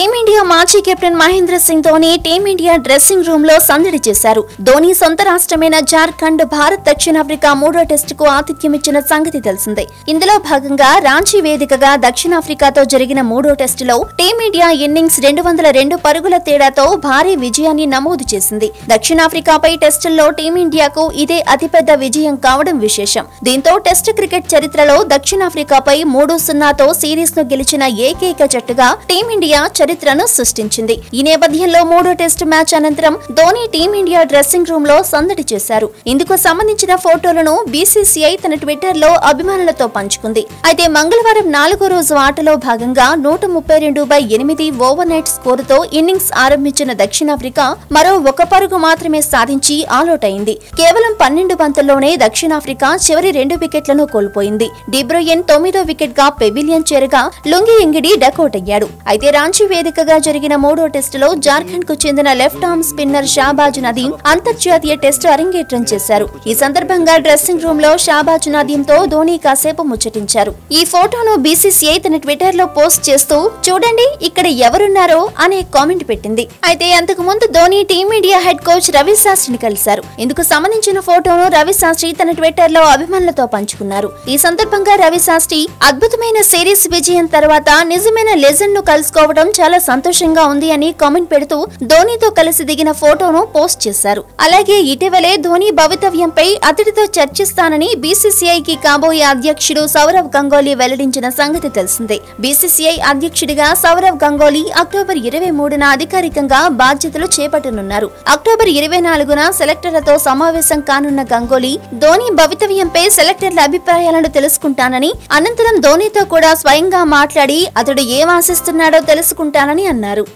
team India మాజీ captain Mahendra Singh Dhoni team India dressing room లో సందడి చేశారు ధోని సొంత రాష్ట్రమైన జార్ఖండ్ భారత్ దక్షిణాఫ్రికా మూడో టెస్టుకు ఆతిథ్యమిచ్చిన సంగతి తెలిసిందే ఇందులో భాగంగా రాంచీ వేదికగా దక్షిణాఫ్రికాతో జరిగిన మూడో టెస్టులో టీమిండియా ఇన్నింగ్స్ రెండు వందల రెండు పరుగుల తేడాతో భారీ విజయాన్ని నమోదు చేసింది దక్షిణాఫ్రికాపై టెస్టుల్లో టీమిండియాకు ఇదే అతిపెద్ద విజయం కావడం విశేషం దీంతో టెస్ట్ క్రికెట్ చరిత్రలో దక్షిణాఫ్రికాపై మూడు సున్నాతో సిరీస్ ను గెలిచిన ఏకైక జట్టుగా టీమిండియా చరిత్రను సృష్టించింది ఈ నేపథ్యంలో మూడో టెస్ట్ మ్యాచ్ అనంతరం ధోని టీమిండియా డ్రెస్సింగ్ రూమ్ లో సందడి చేశారు ఇందుకు సంబంధించిన ఫోటోలను బీసీసీఐ తన ట్విట్టర్ లో అభిమానులతో పంచుకుంది అయితే మంగళవారం నాలుగో రోజు ఆటలో భాగంగా నూట ముప్పై రెండు బై ఎనిమిది ఓవర్ నైట్ స్కోరుతో ఇన్నింగ్స్ ఆరంభించిన దక్షిణాఫ్రికా మరో ఒక పరుగు మాత్రమే సాధించి ఆలౌట్ అయింది కేవలం పన్నెండు బంతుల్లోనే దక్షిణాఫ్రికా చివరి రెండు వికెట్లను కోల్పోయింది డిబ్రోయెన్ తొమ్మిదో వికెట్ గా పెవిలియన్ చేరగా లుంగి ఎంగిడి డకౌట్ అయ్యాడు అయితే రాంచీ వేదికగా జరిగిన మూడో టెస్టులో జార్ఖండ్ కు చెందిన left arm spinner Shahbaz Nadeem అంతర్జాతీయ టెస్టు అరంగేట్రం చేశారు ఈ సందర్భంగా డ్రెస్సింగ్ రూమ్ లో షాబాజ్ నదీంతో ధోని కాసేపు ముచ్చటించారు ఈ ఫోటోను బీసీసీఐ తన ట్విట్టర్ లో పోస్ట్ చేస్తూ చూడండి ఇక్కడ ఎవరున్నారో అనే కామెంట్ పెట్టింది అయితే అంతకు ముందు Dhoni team India head coach Ravi శాస్త్రిని కలిశారు ఇందుకు సంబంధించిన ఫోటోను రవి శాస్త్రి తన ట్విట్టర్ లో అభిమానులతో పంచుకున్నారు ఈ సందర్భంగా రవి శాస్త్రి అద్భుతమైన సిరీస్ విజయం తర్వాత నిజమైన లెజెండ్ ను కలుసుకోవడం చాలా సంతోషంగా ఉంది అని కామెంట్ పెడుతూ ధోనితో కలిసి దిగిన ఫోటోను పోస్ట్ చేశారు అలాగే ఇటీవలే ధోని భవితవ్యంపై అతడితో చర్చిస్తానని బీసీసీఐకి కాబోయే అధ్యక్షుడు సౌరవ్ గంగోలీ వెల్లడించిన సంగతి తెలిసిందే బీసీసీఐ అధ్యక్షుడిగా సౌరవ్ గంగోలీ అక్టోబర్ ఇరవై మూడున అధికారికంగా బాధ్యతలు చేపట్టనున్నారు అక్టోబర్ ఇరవై నాలుగున సెలెక్టర్లతో సమావేశం కానున్న గంగోలీ ధోని భవితవ్యంపై సెలెక్టర్ల అభిప్రాయాలను తెలుసుకుంటానని అనంతరం ధోనితో కూడా స్వయంగా మాట్లాడి అతడు ఏం ఆశిస్తున్నాడో తెలుసుకుంటానని అన్నారు